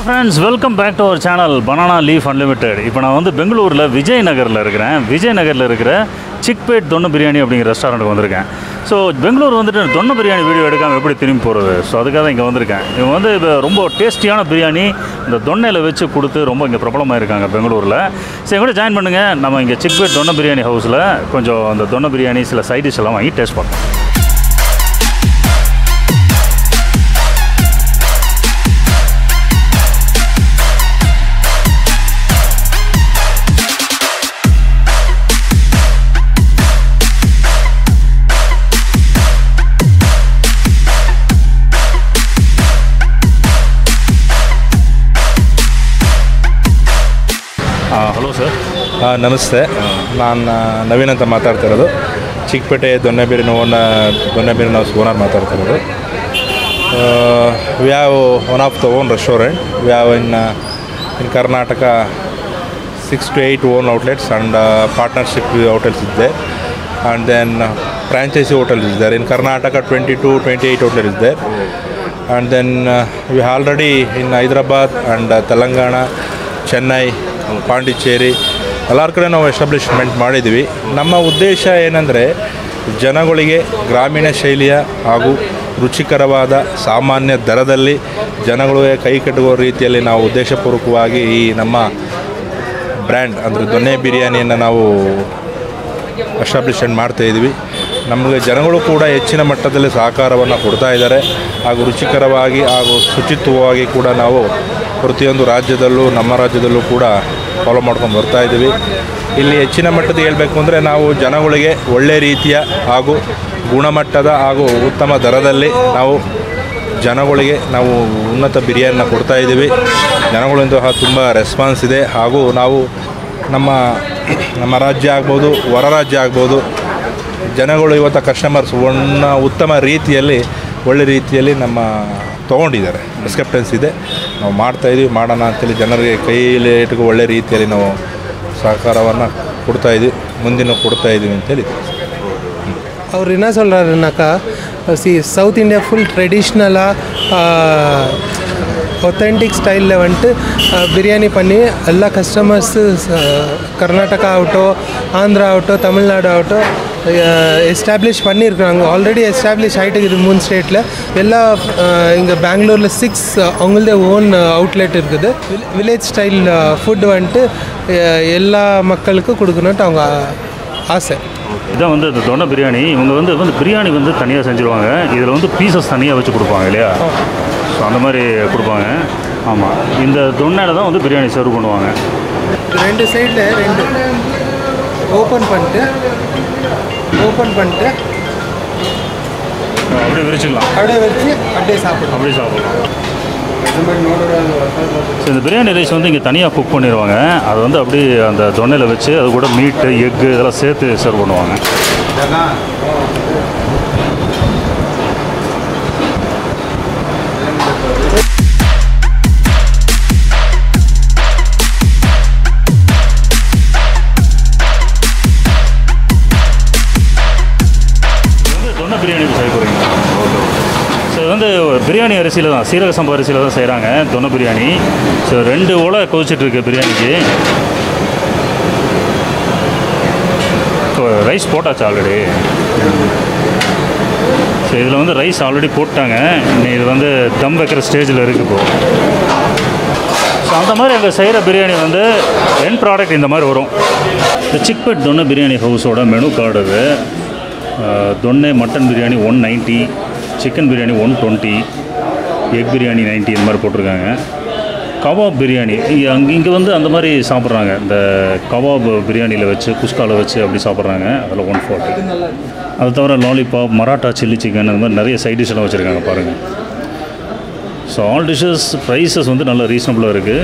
Friends welcome back to our channel banana leaf unlimited இப்போ நான் வந்து பெங்களூரில் விஜய் நகரில் இருக்கிறேன் விஜய் நகரில் இருக்கிற சிக்பேட் தொன்ன பிரியாணி அப்படிங்கிற ரெஸ்டாரண்ட்டுக்கு வந்திருக்கேன் ஸோ பெங்களூர் வந்துட்டு தொன்ன பிரியாணி வீடியோ எடுக்காமல் எப்படி திரும்பி போகிறது ஸோ அதுக்காக தான் இங்கே வந்திருக்கேன் இவங்க வந்து இப்போ ரொம்ப டேஸ்டியான பிரியாணி இந்த தொன்னையில் வச்சு கொடுத்து ரொம்ப இங்கே பிரபலமாக இருக்காங்க பெங்களூரில் சரி கூட ஜாயின் பண்ணுங்கள் நம்ம இங்கே சிக்பேட் தொன்ன பிரியாணி ஹவுஸில் கொஞ்சம் அந்த தொன்ன பிரியாணி சில சைட் டிஷ் எல்லாம் வாங்கி டேஸ்ட் பண்ணோம் ಹಲೋ ಸರ್ ಆ, ನಮಸ್ತೆ ನಾನು ನವೀನ್ ಅಂತ ಮಾತಾಡ್ತಾ ಇರೋದು ಚಿಕ್ಕಪೇಟೆ ದೊನ್ನೆಬೀರಿನ ಓನ ದೊನ್ನೆಬೀರಿನ ಹೌಸ್ ಓನರ್ ಮಾತಾಡ್ತಾ ಇರೋದು we have one of the own restaurant we have in in Karnataka six two eight own outlets and partnership hotels ಇದೆ and then franchise hotels is there in Karnataka 22 28 outlet is there and then uh, we already in Hyderabad and uh, Telangana Chennai Pondicherry ಎಲ್ಲರ ಕಡೆ ನಾವು establishment ಮಾಡಿದ್ವಿ ನಮ್ಮ ಉದ್ದೇಶ ಏನಂದರೆ ಜನಗಳಿಗೆ ಗ್ರಾಮೀಣ ಶೈಲಿಯ ಹಾಗೂ ರುಚಿಕರವಾದ ಸಾಮಾನ್ಯ ದರದಲ್ಲಿ ಜನಗಳಿಗೆ ಕೈ ಕಟ್ಟುವ ರೀತಿಯಲ್ಲಿ ನಾವು ಉದ್ದೇಶಪೂರ್ವಕವಾಗಿ ಈ ನಮ್ಮ ಬ್ರ್ಯಾಂಡ್ ಅಂದರೆ ದೊನ್ನೆ ಬಿರಿಯಾನಿಯನ್ನು ನಾವು ಎಸ್ಟಾಬ್ಲಿಷ್ಮೆಂಟ್ ಮಾಡ್ತಾ ಇದ್ವಿ ನಮಗೆ ಜನಗಳು ಕೂಡ ಹೆಚ್ಚಿನ ಮಟ್ಟದಲ್ಲಿ ಸಹಕಾರವನ್ನು ಕೊಡ್ತಾ ಇದ್ದಾರೆ ಹಾಗೂ ರುಚಿಕರವಾಗಿ ಹಾಗೂ ಶುಚಿತ್ವವಾಗಿ ಕೂಡ ನಾವು ಪ್ರತಿಯೊಂದು ರಾಜ್ಯದಲ್ಲೂ ನಮ್ಮ ರಾಜ್ಯದಲ್ಲೂ ಕೂಡ ಫಾಲೋ ಮಾಡ್ಕೊಂಡು ಬರ್ತಾ ಇದ್ದೀವಿ ಇಲ್ಲಿ ಹೆಚ್ಚಿನ ಮಟ್ಟದ ಹೇಳಬೇಕು ಅಂದರೆ ನಾವು ಜನಗಳಿಗೆ ಒಳ್ಳೆ ರೀತಿಯ ಹಾಗೂ ಗುಣಮಟ್ಟದ ಹಾಗೂ ಉತ್ತಮ ದರದಲ್ಲಿ ನಾವು ಜನಗಳಿಗೆ ನಾವು ಉನ್ನತ ಬಿರಿಯಾನಿನ ಕೊಡ್ತಾ ಇದ್ದೀವಿ ಜನಗಳಿಂದ ತುಂಬ ರೆಸ್ಪಾನ್ಸ್ ಇದೆ ಹಾಗೂ ನಾವು ನಮ್ಮ ನಮ್ಮ ರಾಜ್ಯ ಆಗ್ಬೋದು ಹೊರ ರಾಜ್ಯ ಆಗ್ಬೋದು ಜನಗಳು ಇವತ್ತು ಕಸ್ಟಮರ್ಸ್ ಒನ್ನ ಉತ್ತಮ ರೀತಿಯಲ್ಲಿ ಒಳ್ಳೆ ರೀತಿಯಲ್ಲಿ ನಮ್ಮ ತೊಗೊಂಡಿದ್ದಾರೆ ಅಕ್ಸೆಪ್ಟೆನ್ಸ್ ಇದೆ ನಾವು ಮಾಡ್ತಾಯಿದ್ದೀವಿ ಮಾಡೋಣ ಅಂತೇಳಿ ಜನರಿಗೆ ಕೈಯಲ್ಲಿ ಇಟ್ಕೊ ಒಳ್ಳೆ ರೀತಿಯಲ್ಲಿ ನಾವು ಸಹಕಾರವನ್ನು ಕೊಡ್ತಾಯಿದ್ದೀವಿ ಮುಂದಿನ ಕೊಡ್ತಾ ಇದ್ದೀವಿ ಅಂತೇಳಿ அவர் என்ன சொல்கிறாருனாக்கா சி சவுத் இந்தியா ஃபுல் ட்ரெடிஷ்னலாக ஒத்தென்டிக் ஸ்டைலில் வந்துட்டு அஹ், பிரியாணி பண்ணி எல்லா கஸ்டமர்ஸு கர்நாடகா ஆகட்டும் ஆந்திரா ஆகட்டும் தமிழ்நாடு ஆகட்டும் எஸ்டாப்ளிஷ் பண்ணியிருக்காங்க ஆல்ரெடி எஸ்டாப்ளிஷ் ஆகிட்டு இருக்குது மூணு ஸ்டேட்டில் எல்லா இங்கே பெங்களூரில் சிக்ஸ் அவங்களதே ஓன் அவுட்லெட் இருக்குது வில்லேஜ் ஸ்டைல் ஃபுட் வந்துட்டு அஹ், எல்லா மக்களுக்கும் கொடுக்கணுன்ட்டு அவங்க ஆசை இதான் வந்து இந்த தொன்னை பிரியாணி இவங்க வந்து வந்து பிரியாணி வந்து தனியாக செஞ்சுருவாங்க இதில் வந்து பீசஸ் தனியாக வச்சு கொடுப்பாங்க இல்லையா ஸோ அந்த மாதிரி கொடுப்பாங்க ஆமாம் இந்த தொன்னையில் தான் வந்து பிரியாணி சர்வ் பண்ணுவாங்க ரெண்டு சைடில் ரெண்டு ஓப்பன் பண்ணிட்டு ஓப்பன் பண்ணிட்டு அப்படியே விரிச்சுக்கலாம் அப்படியே வச்சு அப்படியே சாப்பிடணும் அப்படியே சாப்பிடலாம் ஸோ இந்த பிரியாணி ரைஸ் வந்து இங்கே தனியாக குக் பண்ணிடுவாங்க அது வந்து அப்படியே அந்த தொன்னையில் வச்சு அது கூட மீட்டு எக்கு இதெல்லாம் சேர்த்து சர்வ் பண்ணுவாங்க இது வந்து தொன்னை பிரியாணி செய்ய போகிறீங்க ஸோ இது வந்து பிரியாணி அரிசியில் தான் சீரக சம்பா அரிசியில் தான் செய்கிறாங்க தொன்னை பிரியாணி ஸோ ரெண்டு ஓலை கொதிச்சிட்டு இருக்கு பிரியாணிக்கு ஸோ ரைஸ் போட்டாச்சு ஆல்ரெடி ஸோ இதில் வந்து ரைஸ் ஆல்ரெடி போட்டாங்க இன்னும் இது வந்து தம் வைக்கிற ஸ்டேஜில் இருக்குது இப்போ ஸோ அந்த மாதிரி அங்கே செய்கிற பிரியாணி வந்து என் ப்ராடக்ட் இந்த மாதிரி வரும் இந்த சிக்பெட் தொன்னை பிரியாணி ஹவுஸோட மெனு கார்டு இது அஹ், Donne mutton biryani one ninety chicken biryani one twenty egg biryani ninety இந்த மாதிரி போட்டிருக்காங்க கபாப் பிரியாணி அங்கே இங்கே வந்து அந்த மாதிரி சாப்பிட்றாங்க இந்த கபாப் பிரியாணியில் வச்சு குஸ்காவில் வச்சு அப்படி சாப்பிட்றாங்க அதில் ஒன் ஃபார்ட்டி அது தவிர லாலிபாப் மராட்டா சில்லி சிக்கன் அந்த மாதிரி நிறைய சைட் டிஷ்ஷெல்லாம் வச்சுருக்காங்க பாருங்கள் ஸோ ஆல் டிஷ்ஷஸ் ப்ரைஸஸ் வந்து நல்ல ரீசனபுளாக இருக்குது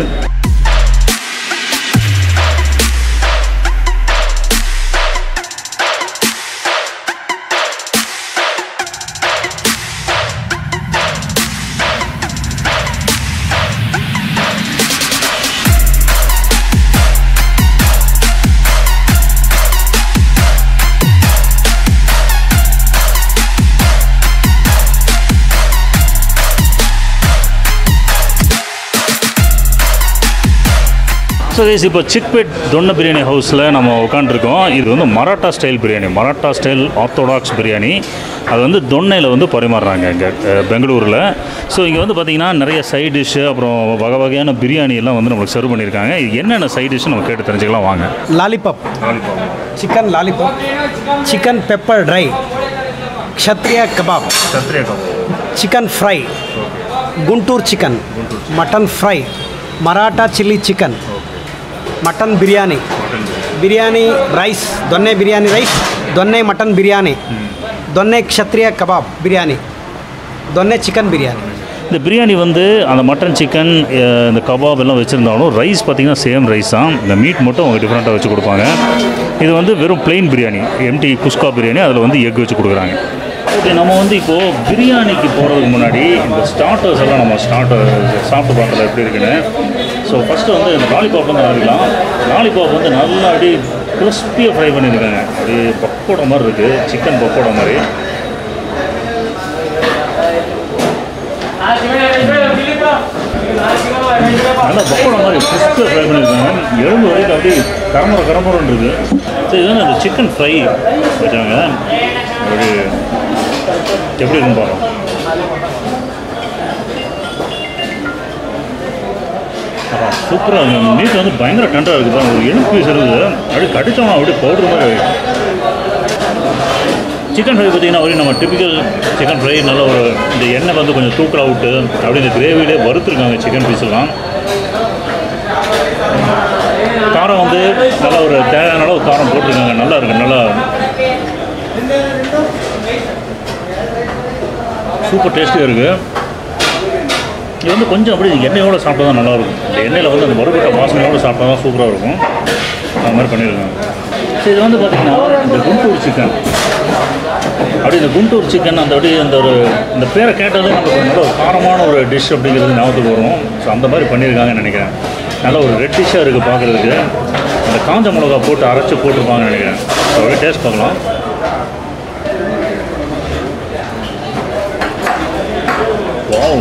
ஸோ கைஸ் இப்போ சிக்பெட் தொன்ன பிரியாணி ஹவுஸில் நம்ம உட்காந்துருக்கோம் இது வந்து Maratha style biryani Maratha style orthodox biryani அது வந்து தொன்னையில் வந்து பரிமாறுறாங்க இங்கே பெங்களூரில் ஸோ இங்கே வந்து பார்த்திங்கன்னா நிறைய சைட் டிஷ்ஷு அப்புறம் வகை வகையான பிரியாணி எல்லாம் வந்து நம்மளுக்கு சர்வ் பண்ணியிருக்காங்க இது என்னென்ன சைட் டிஷ்ஷு நம்ம கேட்டு தெரிஞ்சுக்கலாம் வாங்க lollipop chicken lollipop chicken pepper dry Kshatriya kebab chicken fry Guntur chicken mutton fry Maratha chilli chicken mutton biryani biryani rice Donne biryani rice Donne mutton biryani Donne Kshatriya kebab biryani Donne chicken biryani இந்த பிரியாணி வந்து அந்த மட்டன் சிக்கன் இந்த கபாப் எல்லாம் வச்சுருந்தாலும் ரைஸ் பார்த்திங்கன்னா சேம் ரைஸ் தான் இந்த மீட் மட்டும் அவங்க டிஃப்ரெண்ட்டாக வச்சு கொடுப்பாங்க இது வந்து வெறும் plain பிரியாணி எம்டி குஸ்கா பிரியாணி அதில் வந்து எக் வச்சு கொடுக்குறாங்க ஓகே நம்ம வந்து இப்போது பிரியாணிக்கு போகிறதுக்கு முன்னாடி இந்த ஸ்டார்டர்ஸ் எல்லாம் நம்ம ஸ்டார்டர் சாப்பிட்டு பார்க்கல எப்படி இருக்குன்னு ஸோ ஃபஸ்ட்டு வந்து இந்த லாலிபாப் வந்து ஆரம்பிக்கலாம் லாலிபாப் வந்து நல்லா அப்படியே கிறிஸ்பியாக ஃப்ரை பண்ணியிருக்காங்க அப்படியே பக்கோடா மாதிரி இருக்குது சிக்கன் பக்கோடா மாதிரி நல்லா பக்கோடா மாதிரி கிறிஸ்பியாக ஃப்ரை பண்ணியிருக்காங்க எலும்பு வரைக்கும் அப்படியே கரமுறை கரமுறன்னு இருக்குது சரி இதுதான் அந்த சிக்கன் ஃப்ரை வச்சாங்க அப்படி எப்படி இருக்குன்னு பார்க்கலாம் சூப்பராக இருக்குது மீட் வந்து பயங்கர டெண்டராக இருக்குது பாருங்க. ஒரு எலும்பு பீஸ் இருக்குது அப்படியே கடிச்சோம்னா அப்படியே பவுடர் மாதிரி சிக்கன் ஃப்ரை பார்த்தீங்கன்னா ஒரு நம்ம டிபிக்கல் சிக்கன் ஃப்ரை நல்ல ஒரு இந்த எண்ணெய் வந்து கொஞ்சம் தூக்கலாக விட்டு அப்படியே இந்த கிரேவிலே வறுத்துருக்காங்க சிக்கன் பீஸ்லாம் காரம் வந்து நல்லா ஒரு தேவையான அளவு காரம் போட்டிருக்காங்க நல்லா இருக்கு நல்லா சூப்பர் டேஸ்டியாக இருக்குது இது வந்து கொஞ்சம் அப்படியே எண்ணெயோடு சாப்பிட்டா தான் நல்லாயிருக்கும் இந்த எண்ணெயில் வந்து அந்த மறுபட்ட வாசனையோடு சாப்பிட்டா தான் சூப்பராக இருக்கும் அது மாதிரி பண்ணியிருக்காங்க சரி இது வந்து பார்த்திங்கன்னா இந்த குண்டூர் சிக்கன் அப்படி இந்த குண்டூர் சிக்கன் அந்த அப்படியே அந்த ஒரு இந்த பேரை கேட்டது நமக்கு ஒரு நல்ல ஒரு காரமான ஒரு டிஷ் அப்படிங்கிறது ஞாபகத்துக்கு வரும் ஸோ அந்த மாதிரி பண்ணியிருக்காங்கன்னு நினைக்கிறேன் நல்ல ஒரு ரெட்டிஷாக இருக்குது பார்க்குறதுக்கு அந்த காஞ்ச மிளகா போட்டு அரைச்சி போட்டிருப்பாங்கன்னு நினைக்கிறேன் ஸோ அப்படியே டேஸ்ட் பார்க்கலாம் வாவ்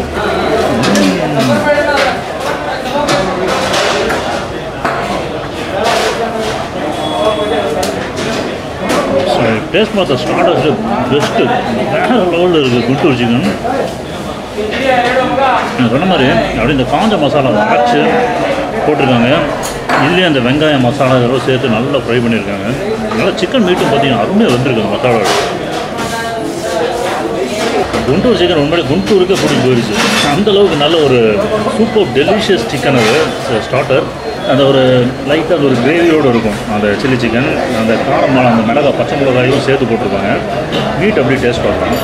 டேஸ்ட் பார்த்த ஸ்டார்டர்ஸ் பெஸ்ட்டு வேறு லெவலில் இருக்குது குண்டூர் சிக்கன் நான் சொன்ன மாதிரி அப்படியே இந்த காஞ்ச மசாலா அரைச்சி போட்டிருக்காங்க இதுலேயே அந்த வெங்காயம் மசாலா இதெல்லாம் சேர்த்து நல்லா ஃப்ரை பண்ணியிருக்காங்க நல்லா சிக்கன் மீட்டும் பார்த்தீங்கன்னா அருமையாக வந்திருக்கு அந்த மசாலா குண்டூர் சிக்கன் உண்மையிலே குண்டூருக்கே பிடிச்சி போயிடுச்சு அந்த அளவுக்கு நல்ல ஒரு சூப்பர் டெலிஷியஸ் சிக்கன் அது ஸ்டார்டர் அந்த ஒரு லைட்டாக அது ஒரு கிரேவியோடு இருக்கும் அந்த சில்லி சிக்கன் அந்த காரம் மிளகா, அந்த மிளகா பச்சை மிளகாயும் சேர்த்து போட்டிருப்பாங்க மீட் அப்படியே டேஸ்ட் பார்க்கலாம்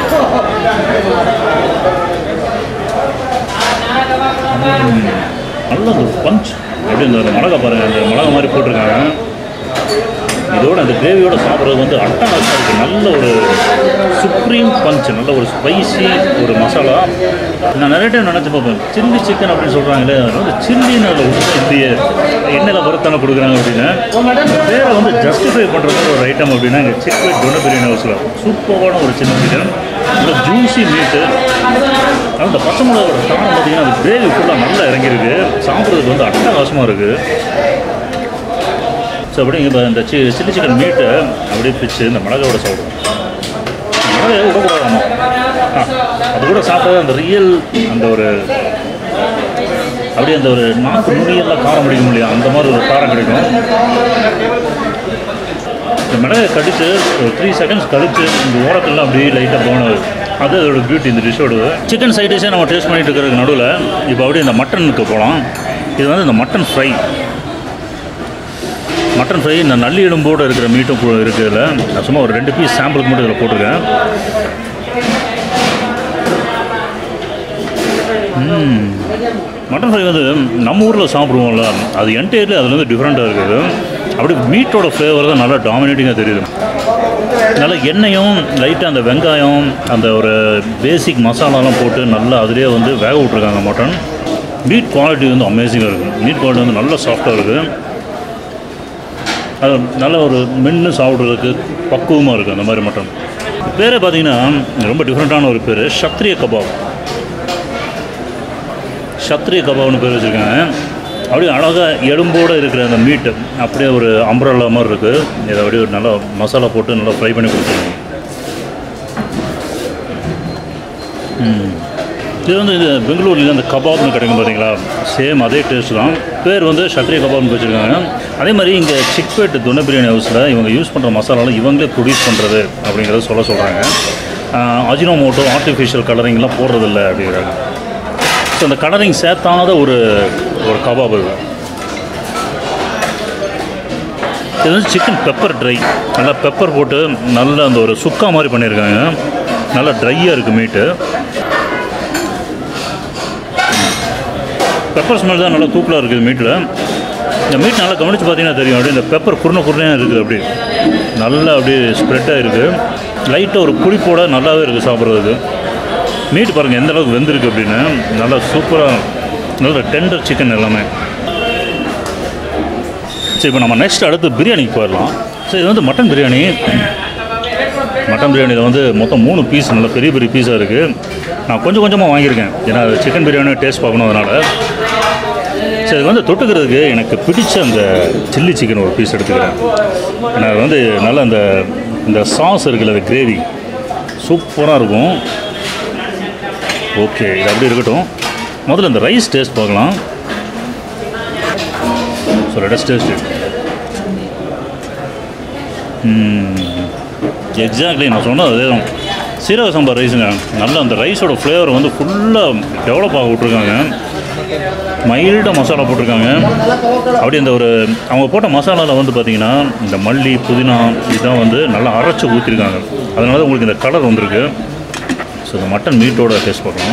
ம், நல்ல அந்த பஞ்ச் எப்படி இந்த மிளகா பாருங்கள் அந்த மிளகா மாதிரி போட்டிருக்காங்க இதோட அந்த கிரேவியோட சாப்பிட்றது வந்து அட்டகாசமாக இருக்குது நல்ல ஒரு சுப்ரீம் பஞ்ச் நல்ல ஒரு ஸ்பைசி ஒரு மசாலா நான் நிறைய டைம் நினச்சி பார்ப்பேன் சில்லி சிக்கன் அப்படின்னு சொல்கிறாங்களே அது வந்து சில்லின்னு அதில் உப்பு இல்லையே எண்ணெயில் வறுத்தானே கொடுக்குறாங்க அப்படின்னு பேரை வந்து ஜஸ்டிஃபை பண்ணுறது ஒரு ஐட்டம் அப்படின்னா இங்கே சிக்கன் டொன பிரியாணி ஹவுஸில் சூப்பரான ஒரு சின்ன சிக்கன் நல்ல ஜூசி மீட்டு அந்த பச்சை மிளகாவோட காரம் பார்த்தீங்கன்னா அது கிரேவி ஃபுல்லாக நல்லா இறங்கியிருக்கு சாப்பிட்றதுக்கு வந்து அட்டகாசமாக இருக்குது ஸோ அப்படியே இப்போ இந்த சி சில்லி சிக்கன் மீட்டை அப்படியே பிச்சு இந்த மிளகாவோட சாப்பிடுவோம் மிளகாய் விடக்கூடாதாமா ஆ அது கூட சாப்பிட்டா அந்த ரியல் அந்த ஒரு அப்படியே அந்த ஒரு நாக்கு நுனியெல்லாம் காரம் பிடிக்க முடியும் அந்த மாதிரி ஒரு காரம் கிடைக்கும் இந்த மிளகாய் கடிச்சு ஒரு த்ரீ செகண்ட்ஸ் கழிச்சு இந்த ஓரத்துலாம் அப்படியே லைட்டாக பவுன் ஆகுது அது அதோட பியூட்டி இந்த டிஷ்ஷோட சிக்கன் சைட் டிஷ்ஷை நம்ம டேஸ்ட் பண்ணிட்டு இருக்கிறதுக்கு நடுவில் இப்போ அப்படியே இந்த மட்டனுக்கு போகலாம் இது வந்து இந்த மட்டன் ஃப்ரை மட்டன் ஃப்ரை இந்த நல்லி எலும்போடு இருக்கிற மீட்டும் கூட இருக்குது இதில் நான் சும்மா ஒரு ரெண்டு பீஸ் சாம்பிளுக்கு மட்டும் இதில் போட்டிருக்கேன் ம். மட்டன் ஃப்ரை வந்து நம்ம ஊரில் சாப்பிடுவோம்ல அது என்டையர்லி அதில் வந்து டிஃப்ரெண்ட்டாக இருக்குது அப்படி மீட்டோட ஃப்ளேவர் தான் நல்லா டாமினேட்டிங்காக தெரியுது நல்லா எண்ணெயும் லைட்டாக அந்த வெங்காயம் அந்த ஒரு பேசிக் மசாலாலாம் போட்டு நல்லா அதிலே வந்து வேக விட்ருக்காங்க மட்டன் மீட் குவாலிட்டி வந்து அமேசிங்காக இருக்குது மீட் குவாலிட்டி வந்து நல்லா சாஃப்டாக இருக்குது அது நல்ல ஒரு மென்று சாப்பிட்றதுக்கு பக்குவமாக இருக்குது அந்த மாதிரி மட்டன் பேரே பார்த்தீங்கன்னா ரொம்ப டிஃப்ரெண்ட்டான ஒரு பேர் சத்ரிய கபாப் சத்ரிய கபாப்னு பேர் வச்சுருக்காங்க அப்படியே அழகாக எலும்போடு இருக்கிற அந்த மீட்டு அப்படியே ஒரு அம்பரல்லா மாதிரி இருக்குது இதை அப்படியே ஒரு நல்லா மசாலா போட்டு நல்லா ஃப்ரை பண்ணி கொடுத்துருங்க ம். இது வந்து இது பெங்களூரில் அந்த கபாப்னு கிடைக்கும் பார்த்தீங்களா சேம் அதே டேஸ்ட் தான் பேர் வந்து சத்ரிய கபாப்னு வச்சுருக்காங்க அதே மாதிரி இங்கே சிக்பேட் துணை பிரியாணி ஹவுஸில் இவங்க யூஸ் பண்ணுற மசாலாலாம் இவங்களே ப்ரொடியூஸ் பண்ணுறது அப்படிங்கிறத சொல்ல சொல்கிறாங்க அஜினோமோட்டோ ஆர்டிஃபிஷியல் கலரிங்லாம் போடுறதில்ல அப்படிங்கிறாங்க ஸோ அந்த கலரிங் சேர்த்தாத ஒரு ஒரு கபாப் இது இது வந்து சிக்கன் பெப்பர் ட்ரை நல்லா பெப்பர் போட்டு நல்லா அந்த ஒரு சுக்கா மாதிரி பண்ணியிருக்காங்க நல்லா ட்ரையாக இருக்குது மீட்டு பெப்பர் ஸ்மெல் தான் நல்லா தூக்கலாக இருக்குது மீட்டில் இந்த மீட் நல்லா கவனித்து பார்த்தீங்கன்னா தெரியும் அப்படியே இந்த பெப்பர் குருணை குருணையாக இருக்குது அப்படி நல்லா அப்படியே ஸ்ப்ரெட்டாக இருக்குது லைட்டாக ஒரு புளிப்போட நல்லாவே இருக்குது சாப்பிட்றதுக்கு மீட் பாருங்கள் எந்த அளவுக்கு வெந்திருக்கு அப்படின்னு நல்லா சூப்பராக நல்ல டெண்டர் சிக்கன் எல்லாமே சரி இப்போ நம்ம நெக்ஸ்ட் அடுத்து பிரியாணிக்கு போயிடலாம் சரி இது வந்து மட்டன் பிரியாணி மட்டன் பிரியாணியில் வந்து மொத்தம் மூணு பீஸ் நல்ல பெரிய பெரிய பீஸாக இருக்குது நான் கொஞ்சம் கொஞ்சமாக வாங்கியிருக்கேன் ஏன்னா சிக்கன் பிரியாணி டேஸ்ட் பார்க்கணும் அதனால் சரி இது வந்து தொட்டுக்கிறதுக்கு எனக்கு பிடிச்ச அந்த சில்லி சிக்கன் ஒரு பீஸ் எடுத்துக்கிறேன் ஏன்னா அது வந்து நல்ல அந்த இந்த சாஸ் இருக்குல்ல அந்த கிரேவி சூப்பராக இருக்கும் ஓகே இது அப்படி இருக்கட்டும் முதல்ல இந்த ரைஸ் டேஸ்ட் பார்க்கலாம் ஸோ லெட்டஸ் டேஸ்ட் எக்ஸாக்ட்லி நான் சொன்னது அதே தான் சீரக சாம்பார் ரைஸுங்க நல்ல அந்த ரைஸோட ஃப்ளேவர் வந்து ஃபுல்லாக டெவலப் ஆக விட்ருக்காங்க மைல்டாக மசாலா போட்டிருக்காங்க அப்படி இந்த ஒரு அவங்க போட்ட மசாலாவில் வந்து பார்த்திங்கன்னா இந்த மல்லி புதினா இதெல்லாம் வந்து நல்லா அரைச்சி ஊற்றிருக்காங்க அதனால தான் உங்களுக்கு இந்த கலர் வந்திருக்கு ஸோ இந்த மட்டன் மீட்டோட டேஸ்ட் பார்க்கலாம்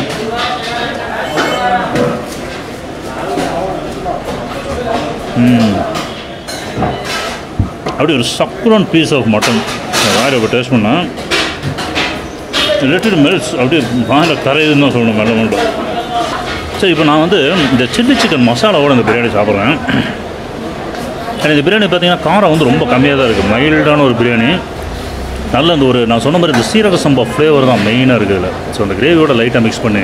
அப்படி ஒரு சக்குரன் பீஸ் ஆஃப் மட்டன் வாயில் இப்போ டேஸ்ட் பண்ணால் லிட்டில் மெல்ஸ் அப்படியே வாயில் கரையுதுன்னு தான் சொல்லணும் மெல்ல மட்டும் சரி இப்போ நான் வந்து இந்த சில்லி சிக்கன் மசாலாவோட இந்த பிரியாணி சாப்பிட்றேன் எனக்கு இந்த பிரியாணி பார்த்தீங்கன்னா காரம் வந்து ரொம்ப கம்மியாக தான் இருக்குது மைல்டான ஒரு பிரியாணி நல்ல அந்த ஒரு நான் சொன்ன மாதிரி இந்த சீரக சம்பா ஃப்ளேவர் தான் மெயினாக இருக்குது இதில் ஸோ அந்த கிரேவியோட லைட்டாக மிக்ஸ் பண்ணி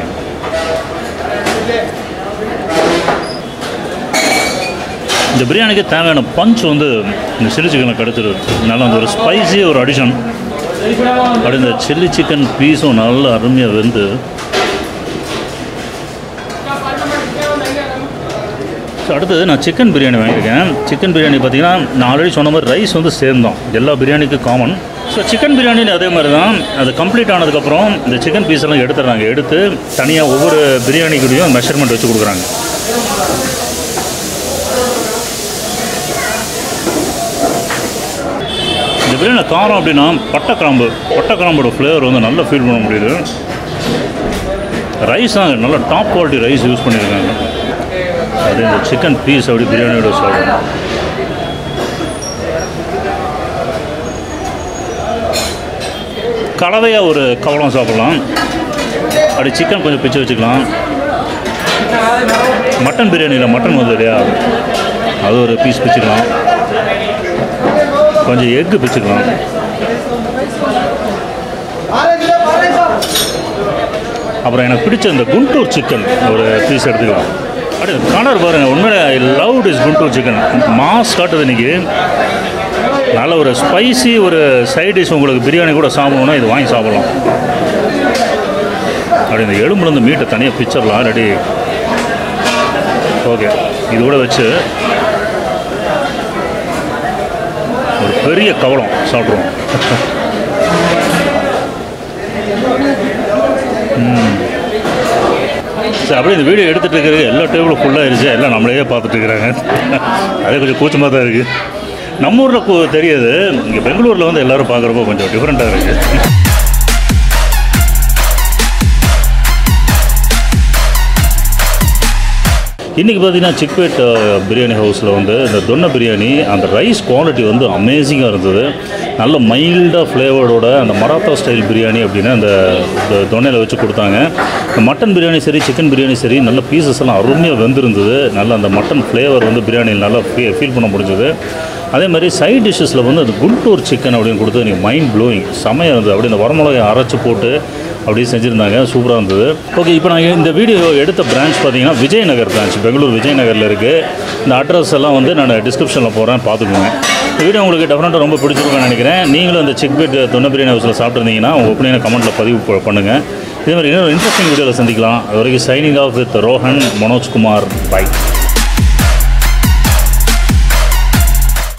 இந்த பிரியாணிக்கு தேவையான பஞ்ச் வந்து இந்த சில்லி சிக்கனில் கிடச்சிருது நல்ல அந்த ஒரு ஸ்பைசி ஒரு அடிஷன் அப்படி இந்த சில்லி சிக்கன் பீஸும் நல்லா அருமையாக வெந்து ஸோ அடுத்தது நான் சிக்கன் பிரியாணி வாங்கியிருக்கேன் சிக்கன் பிரியாணி பார்த்தீங்கன்னா நான் ஆல்ரெடி சொன்ன மாதிரி ரைஸ் வந்து சேம் தான் எல்லா பிரியாணிக்கும் காமன் ஸோ சிக்கன் பிரியாணியில் அதே மாதிரி தான் அது கம்ப்ளீட் ஆனதுக்கப்புறம் இந்த சிக்கன் பீஸ் எல்லாம் எடுத்துடுறாங்க எடுத்து தனியாக ஒவ்வொரு பிரியாணிக்குள்ளேயும் மெஷர்மெண்ட் வச்சு கொடுக்குறாங்க இந்த பிரியாணி காரம் அப்படின்னா பட்டை கிராம்பு பட்டை கிராம்போட ஃப்ளேவர் வந்து நல்லா ஃபீல் பண்ண முடியுது ரைஸ் தான் நல்ல டாப் குவாலிட்டி ரைஸ் யூஸ் பண்ணியிருக்காங்க அது இந்த சிக்கன் பீஸ் அப்படி பிரியாணியோட சாப்பிடணும் கலவையாக ஒரு கவலம் சாப்பிட்லாம் அப்படி சிக்கன் கொஞ்சம் பிச்சு வச்சுக்கலாம் மட்டன் பிரியாணியில் மட்டன் வந்து இல்லையா அது ஒரு பீஸ் பிச்சுக்கலாம் கொஞ்சம் எக்கு பிச்சுக்கலாம் அப்புறம் எனக்கு பிடிச்ச இந்த குண்டூர் சிக்கன் ஒரு பீஸ் எடுத்துக்கலாம் அப்படியே கலர் பாருங்கள் உண்மையிலே I love is Guntur chicken mass காட்டுது இன்னைக்கு நல்ல ஒரு ஸ்பைசி ஒரு சைட் டிஷ் உங்களுக்கு பிரியாணி கூட சாப்பிடணும்னா இது வாங்கி சாப்பிடலாம் அப்படி இந்த எலும்புலேருந்து மீட்டை தனியாக பிச்சிடலாம் ரெடி ஓகே இது கூட வச்சு ஒரு பெரிய கவலம் சாப்பிட்ருவோம் சரி அப்படியே இந்த வீடியோ எடுத்துகிட்டு இருக்கிறது எல்லா டேபிளும் ஃபுல்லாகிருச்சு எல்லாம் நம்மளையே பார்த்துட்டு இருக்கிறாங்க அதே கொஞ்சம் கூச்சமாக தான் இருக்குது நம்ம ஊரில் கு- தெரியாது இங்கே பெங்களூரில் வந்து எல்லோரும் பார்க்குறப்போ கொஞ்சம் டிஃப்ரெண்ட்டாக இருக்குது இன்றைக்கி பார்த்தீங்கன்னா சிக்பேட் அஹ், பிரியாணி ஹவுஸில் வந்து இந்த தொன்ன பிரியாணி அந்த ரைஸ் குவாலிட்டி வந்து அமேசிங்காக இருந்தது நல்ல மைல்டாக ஃப்ளேவரோட அந்த மராத்தா ஸ்டைல் பிரியாணி அப்படின்னு அந்த தொ- தொன்னையில் வச்சு கொடுத்தாங்க இந்த மட்டன் பிரியாணி சரி சிக்கன் பிரியாணி சரி நல்ல பீசஸ் எல்லாம் அருமையாக வெந்திருந்தது நல்ல அந்த மட்டன் ஃப்ளேவர் வந்து பிரியாணியில் நல்லா ஃபீல் பண்ண முடிஞ்சது அதே மாதிரி சைட் டிஷ்ஷஸில் வந்து அந்த குண்டூர் சிக்கன் அப்படின்னு கொடுத்து எனக்கு மைண்ட் ப்ளோயிங் செமையாக இருந்தது அப்படி இந்த வரமிளகாய் அரைச்சி போட்டு அப்படியே செஞ்சுருந்தாங்க சூப்பராக இருந்தது ஓகே இப்போ நான் இந்த வீடியோ எடுத்த பிரான்ச் பார்த்தீங்கன்னா விஜயநகர் பிரான்ச் பெங்களூர் விஜயநகரில் இருக்குது இந்த அட்ரஸ் எல்லாம் வந்து நான் டிஸ்கிரிப்ஷனில் போகிறேன் பார்த்துக்கோங்க இந்த வீடியோ உங்களுக்கு டெஃபினட்டாக ரொம்ப பிடிச்சிருக்கும்னு நினைக்கிறேன் நீங்களும் அந்த செக் பெட் தொன்ன பிரியாணி ஹவுஸில் சாப்பிட்ருந்தீங்கன்னா உங்கள் ஒப்பீனியனை கமெண்ட்டில் பதிவு ப- பண்ணுங்கள் இதே மாதிரி இன்னொரு இன்ட்ரெஸ்டிங் வீடியோவில் சந்திக்கலாம் அது வரைக்கும் signing off with Rohan Manojkumar by